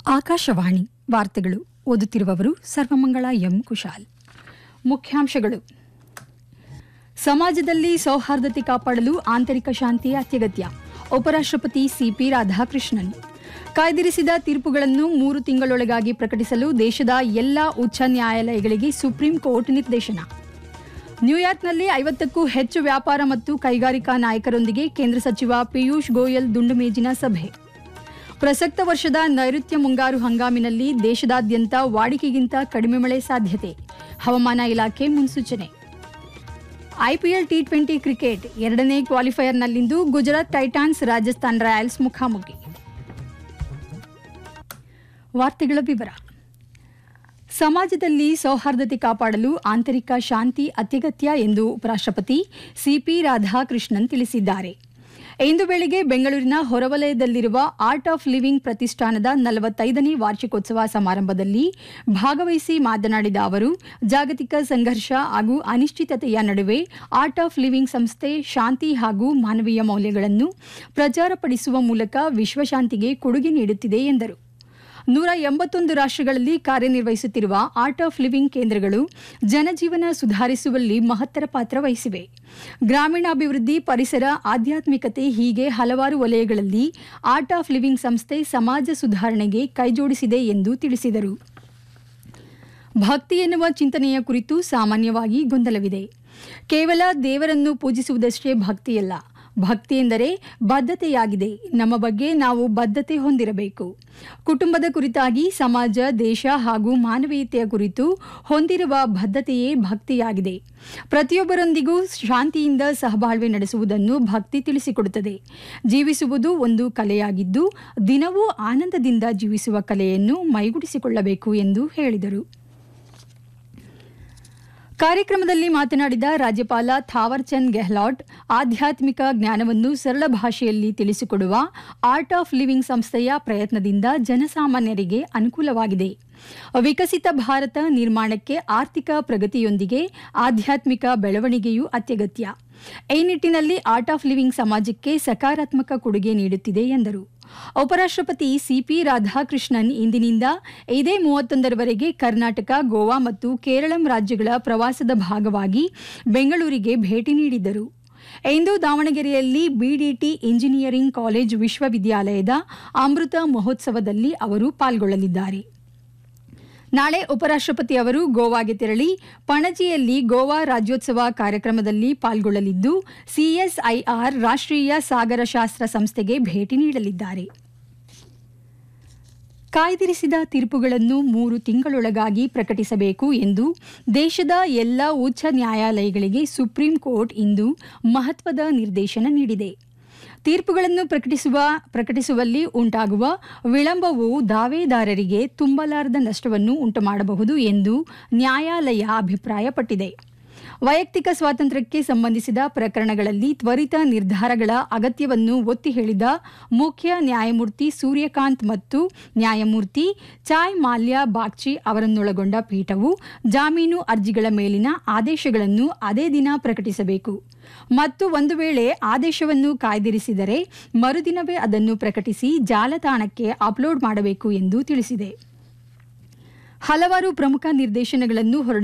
ಆಕಾಶವಾಣಿ ವಾರ್ತೆಗಳು ಓದುತ್ತಿರುವವರು ಸರ್ವಮಂಗಳ ಎಂ ಕುಶಾಲ್ ಮುಖ್ಯಾಂಶಗಳು ಸಮಾಜದಲ್ಲಿ ಸೌಹಾರ್ದತೆ ಕಾಪಾಡಲು ಆಂತರಿಕ ಶಾಂತಿ ಅತ್ಯಗತ್ಯ ಉಪರಾಷ್ಟ್ರಪತಿ ಸಿಪಿ ರಾಧಾಕೃಷ್ಣನ್ ಕಾಯ್ದಿರಿಸಿದ ತೀರ್ಪುಗಳನ್ನು ಮೂರು ತಿಂಗಳೊಳಗಾಗಿ ಪ್ರಕಟಿಸಲು ದೇಶದ ಎಲ್ಲಾ ಉಚ್ಚ ನ್ಯಾಯಾಲಯಗಳಿಗೆ ಸುಪ್ರೀಂ ಕೋರ್ಟ್ ನಿರ್ದೇಶನ ನ್ಯೂಯಾರ್ಕ್ನಲ್ಲಿ ಐವತ್ತಕ್ಕೂ ಹೆಚ್ಚು ವ್ಯಾಪಾರ ಮತ್ತು ಕೈಗಾರಿಕಾ ನಾಯಕರೊಂದಿಗೆ ಕೇಂದ್ರ ಸಚಿವ ಪಿಯೂಷ್ ಗೋಯಲ್ ದುಂಡುಮೇಜಿನ ಸಭೆ ಪ್ರಸಕ್ತ ವರ್ಷದ ನೈಋತ್ಯ ಮುಂಗಾರು ಹಂಗಾಮಿನಲ್ಲಿ ದೇಶದಾದ್ಯಂತ ವಾಡಿಕೆಗಿಂತ ಕಡಿಮೆ ಮಳೆ ಸಾಧ್ಯತೆ ಹವಾಮಾನ ಇಲಾಖೆ ಮುನ್ಸೂಚನೆ ಐಪಿಎಲ್ ಟಿ ಟ್ವೆಂಟಿ ಕ್ರಿಕೆಟ್ ಎರಡನೇ ಕ್ವಾಲಿಫೈಯರ್ನಲ್ಲಿಂದು ಗುಜರಾತ್ ಟೈಟಾನ್ಸ್ ರಾಜಸ್ಥಾನ್ ರಾಯಲ್ಸ್ ಮುಖಾಮುಖಿ ವಾರ್ತೆಗಳ ವಿವರ ಸಮಾಜದಲ್ಲಿ ಸೌಹಾರ್ದತೆ ಕಾಪಾಡಲು ಆಂತರಿಕ ಶಾಂತಿ ಅತ್ಯಗತ್ಯ ಎಂದು ಉಪರಾಷ್ಟ್ರಪತಿ ಸಿಪಿ ರಾಧಾಕೃಷ್ಣನ್ ತಿಳಿಸಿದ್ದಾರೆ ಇಂದು ಬೆಳಿಗ್ಗೆ ಬೆಂಗಳೂರಿನ ಹೊರವಲಯದಲ್ಲಿರುವ ಆರ್ಟ್ ಆಫ್ ಲಿವಿಂಗ್ ಪ್ರತಿಷ್ಠಾನದ ನಲವತ್ತೈದನೇ ವಾರ್ಷಿಕೋತ್ಸವ ಸಮಾರಂಭದಲ್ಲಿ ಭಾಗವಹಿಸಿ ಮಾತನಾಡಿದ ಅವರು ಜಾಗತಿಕ ಸಂಘರ್ಷ ಹಾಗೂ ಅನಿಶ್ಚಿತತೆಯ ನಡುವೆ ಆರ್ಟ್ ಆಫ್ ಲಿವಿಂಗ್ ಸಂಸ್ಥೆ ಶಾಂತಿ ಹಾಗೂ ಮಾನವೀಯ ಮೌಲ್ಯಗಳನ್ನು ಪ್ರಚಾರಪಡಿಸುವ ಮೂಲಕ ವಿಶ್ವಶಾಂತಿಗೆ ಕೊಡುಗೆ ನೀಡುತ್ತಿದೆ ಎಂದರು ನೂರ ಎಂಬತ್ತೊಂದು ರಾಷ್ಟ್ರಗಳಲ್ಲಿ ಕಾರ್ಯನಿರ್ವಹಿಸುತ್ತಿರುವ ಆರ್ಟ್ ಆಫ್ ಲಿವಿಂಗ್ ಕೇಂದ್ರಗಳು ಜನಜೀವನ ಸುಧಾರಿಸುವಲ್ಲಿ ಮಹತ್ತರ ಪಾತ್ರ ವಹಿಸಿವೆ ಗ್ರಾಮೀಣಾಭಿವೃದ್ಧಿ ಪರಿಸರ ಆಧ್ಯಾತ್ಮಿಕತೆ ಹೀಗೆ ಹಲವಾರು ವಲಯಗಳಲ್ಲಿ ಆರ್ಟ್ ಆಫ್ ಲಿವಿಂಗ್ ಸಂಸ್ಥೆ ಸಮಾಜ ಸುಧಾರಣೆಗೆ ಕೈಜೋಡಿಸಿದೆ ಎಂದು ತಿಳಿಸಿದರು ಭಕ್ತಿ ಎನ್ನುವ ಚಿಂತನೆಯ ಕುರಿತು ಸಾಮಾನ್ಯವಾಗಿ ಗೊಂದಲವಿದೆ ಕೇವಲ ದೇವರನ್ನು ಪೂಜಿಸುವುದಷ್ಟೇ ಭಕ್ತಿಯಲ್ಲ ಭಕ್ತಿ ಎಂದರೆ ಬದ್ಧತೆಯಾಗಿದೆ ನಮ್ಮ ಬಗ್ಗೆ ನಾವು ಬದ್ಧತೆ ಹೊಂದಿರಬೇಕು ಕುಟುಂಬದ ಕುರಿತಾಗಿ ಸಮಾಜ ದೇಶ ಹಾಗೂ ಮಾನವೀಯತೆಯ ಕುರಿತು ಹೊಂದಿರುವ ಬದ್ಧತೆಯೇ ಭಕ್ತಿಯಾಗಿದೆ ಪ್ರತಿಯೊಬ್ಬರೊಂದಿಗೂ ಶಾಂತಿಯಿಂದ ಸಹಬಾಳ್ವೆ ನಡೆಸುವುದನ್ನು ಭಕ್ತಿ ತಿಳಿಸಿಕೊಡುತ್ತದೆ ಜೀವಿಸುವುದು ಒಂದು ಕಲೆಯಾಗಿದ್ದು ದಿನವೂ ಆನಂದದಿಂದ ಜೀವಿಸುವ ಕಲೆಯನ್ನು ಮೈಗೂಡಿಸಿಕೊಳ್ಳಬೇಕು ಎಂದು ಹೇಳಿದರು ಕಾರ್ಯಕ್ರಮದಲ್ಲಿ ಮಾತನಾಡಿದ ರಾಜ್ಯಪಾಲ ಥಾವರ್ಚಂದ್ ಗೆಹ್ಲಾಟ್ ಆಧ್ಯಾತ್ಮಿಕ ಜ್ಞಾನವನ್ನು ಸರಳ ಭಾಷೆಯಲ್ಲಿ ತಿಳಿಸಿಕೊಡುವ ಆರ್ಟ್ ಆಫ್ ಲಿವಿಂಗ್ ಸಂಸ್ಥೆಯ ಪ್ರಯತ್ನದಿಂದ ಜನಸಾಮಾನ್ಯರಿಗೆ ಅನುಕೂಲವಾಗಿದೆ ವಿಕಸಿತ ಭಾರತ ನಿರ್ಮಾಣಕ್ಕೆ ಆರ್ಥಿಕ ಪ್ರಗತಿಯೊಂದಿಗೆ ಆಧ್ಯಾತ್ಮಿಕ ಬೆಳವಣಿಗೆಯೂ ಅತ್ಯಗತ್ಯ ಈ ನಿಟ್ಟಿನಲ್ಲಿ ಆರ್ಟ್ ಆಫ್ ಲಿವಿಂಗ್ ಸಮಾಜಕ್ಕೆ ಸಕಾರಾತ್ಮಕ ಕೊಡುಗೆ ನೀಡುತ್ತಿದೆ ಎಂದರು ಉಪರಾಷ್ಟ್ರಪತಿ ಸಿಪಿ ರಾಧಾಕೃಷ್ಣನ್ ಇಂದಿನಿಂದ ಇದೇ ಮೂವತ್ತೊಂದರವರೆಗೆ ಕರ್ನಾಟಕ ಗೋವಾ ಮತ್ತು ಕೇರಳಂ ರಾಜ್ಯಗಳ ಪ್ರವಾಸದ ಭಾಗವಾಗಿ ಬೆಂಗಳೂರಿಗೆ ಭೇಟಿ ನೀಡಿದ್ದರು ಇಂದು ದಾವಣಗೆರೆಯಲ್ಲಿ ಬಿಡಿಟಿ ಇಂಜಿನಿಯರಿಂಗ್ ಕಾಲೇಜ್ ವಿಶ್ವವಿದ್ಯಾಲಯದ ಅಮೃತ ಮಹೋತ್ಸವದಲ್ಲಿ ಅವರು ಪಾಲ್ಗೊಳ್ಳಲಿದ್ದಾರೆ ನಾಳೆ ಉಪರಾಷ್ಟ್ರಪತಿ ಅವರು ಗೋವಾಗೆ ತೆರಳಿ ಪಣಜಿಯಲ್ಲಿ ಗೋವಾ ರಾಜ್ಯೋತ್ಸವ ಕಾರ್ಯಕ್ರಮದಲ್ಲಿ ಪಾಲ್ಗೊಳ್ಳಲಿದ್ದು ಸಿಎಸ್ಐಆರ್ ರಾಷ್ಟ್ರೀಯ ಸಾಗರಶಾಸ್ತ್ರ ಸಂಸ್ಥೆಗೆ ಭೇಟಿ ನೀಡಲಿದ್ದಾರೆ ಕಾಯ್ದಿರಿಸಿದ ತೀರ್ಪುಗಳನ್ನು ಮೂರು ತಿಂಗಳೊಳಗಾಗಿ ಪ್ರಕಟಿಸಬೇಕು ಎಂದು ದೇಶದ ಎಲ್ಲ ಉಚ್ಚ ನ್ಯಾಯಾಲಯಗಳಿಗೆ ಸುಪ್ರೀಂ ಕೋರ್ಟ್ ಇಂದು ಮಹತ್ವದ ನಿರ್ದೇಶನ ನೀಡಿದೆ ತೀರ್ಪುಗಳನ್ನು ಪ್ರಕಟಿಸುವ ಪ್ರಕಟಿಸುವಲ್ಲಿ ಉಂಟಾಗುವ ವಿಳಂಬವು ದಾವೇದಾರರಿಗೆ ತುಂಬಲಾರದ ನಷ್ಟವನ್ನು ಉಂಟುಮಾಡಬಹುದು ಎಂದು ನ್ಯಾಯಾಲಯ ಅಭಿಪ್ರಾಯಪಟ್ಟಿದೆ ವೈಯಕ್ತಿಕ ಸ್ವಾತಂತ್ರ್ಯಕ್ಕೆ ಸಂಬಂಧಿಸಿದ ಪ್ರಕರಣಗಳಲ್ಲಿ ತ್ವರಿತ ನಿರ್ಧಾರಗಳ ಅಗತ್ಯವನ್ನು ಒತ್ತಿ ಹೇಳಿದ ಮುಖ್ಯ ನ್ಯಾಯಮೂರ್ತಿ ಸೂರ್ಯಕಾಂತ್ ಮತ್ತು ನ್ಯಾಯಮೂರ್ತಿ ಚಾಯ್ ಮಾಲ್ಯ ಬಾಗ್ಚಿ ಅವರನ್ನೊಳಗೊಂಡ ಪೀಠವು ಜಾಮೀನು ಅರ್ಜಿಗಳ ಮೇಲಿನ ಆದೇಶಗಳನ್ನು ಅದೇ ದಿನ ಪ್ರಕಟಿಸಬೇಕು ಮತ್ತು ಒಂದು ವೇಳೆ ಆದೇಶವನ್ನು ಕಾಯ್ದಿರಿಸಿದರೆ ಮರುದಿನವೇ ಅದನ್ನು ಪ್ರಕಟಿಸಿ ಜಾಲತಾಣಕ್ಕೆ ಅಪ್ಲೋಡ್ ಮಾಡಬೇಕು ಎಂದು ತಿಳಿಸಿದೆ ಹಲವಾರು ಪ್ರಮುಖ ನಿರ್ದೇಶನಗಳನ್ನು ಹೊರಡಿಸಿದೆ